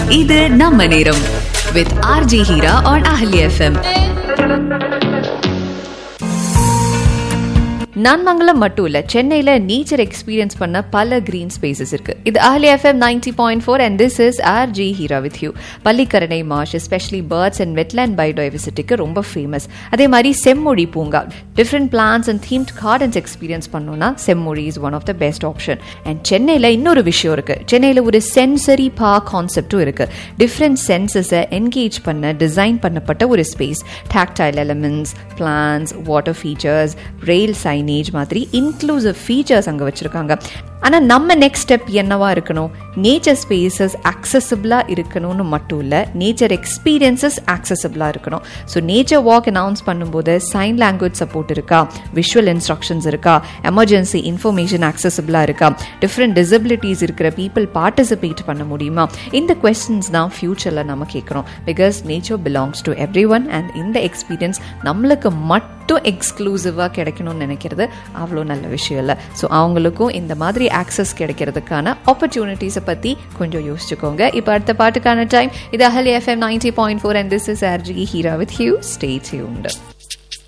இது நம்ம நேரம் with RJ Heera on Ahali FM Nanmangalam மட்டும் இல்ல சென்னையில நேச்சர் எக்ஸ்பீரியன்ஸ் பண்ண பல கிரீன் ஸ்பேசஸ் இருக்கு இது Ahali FM ninety point four and this is R J Heera with you Pallikaranai marsh especially birds and wetland பயோடைவர்சிட்டிக்கு ரொம்ப ஃபேமஸ் அதே மாதிரி Semmozhi Poonga different plans and themed gardens experience பண்ணோம்னா Semmozhi is one of the best option and சென்னையில இன்னொரு விஷயம் இருக்கு சென்னையில ஒரு சென்சரி பார்க் கான்செப்டும் இருக்கு டிஃப்ரெண்ட் சென்சஸை என்கேஜ் பண்ண டிசைன் பண்ணப்பட்ட ஒரு space tactile elements plans water features rail signage மாதிரி இன்க்ளூசிவ் ஃபீச்சர்ஸ் அங்கே வச்சுருக்காங்க ஆனால் நம்ம நெக்ஸ்ட் ஸ்டெப் என்னவா இருக்கணும் நேச்சர் ஸ்பேசஸ் அக்சசபிளாக இருக்கணும்னு மட்டும் இல்லை நேச்சர் எக்ஸ்பீரியன்சஸ் அக்சசபிளாக இருக்கணும் ஸோ நேச்சர் வாக் அனௌன்ஸ் பண்ணும்போது சைன் லாங்குவேஜ் சப்போர்ட் இருக்கா விஷுவல் இன்ஸ்ட்ரக்ஷன்ஸ் இருக்கா எமர்ஜென்சி இன்ஃபர்மேஷன் அக்சசபிளாக இருக்கா டிஃப்ரெண்ட் டிசபிலிட்டிஸ் இருக்கிற பீப்புள் பார்ட்டிசிபேட் பண்ண முடியுமா இந்த கொஸ்டின்ஸ் தான் ஃபியூச்சரில் நம்ம கேட்குறோம் because nature belongs to everyone and இந்த எக்ஸ்பீரியன்ஸ் நம்மளுக்கு மட்டும் எக்ஸ்க்ளூசிவாக கிடைக்கணும்னு நினைக்கிறது அவ்வளோ நல்ல விஷயம் இல்லை ஸோ அவங்களுக்கும் இந்த மாதிரி ஆக்சஸ் கிடைக்கிறதுக்கான ஆப்பர்ச்சுனிட்டிஸை பற்றி கொஞ்சம் யோசிச்சுக்கோங்க இப்போ அடுத்த பாட்டுக்கான டைம் இது Ahali FM ninety point four and this is RJ Heera with you stay tuned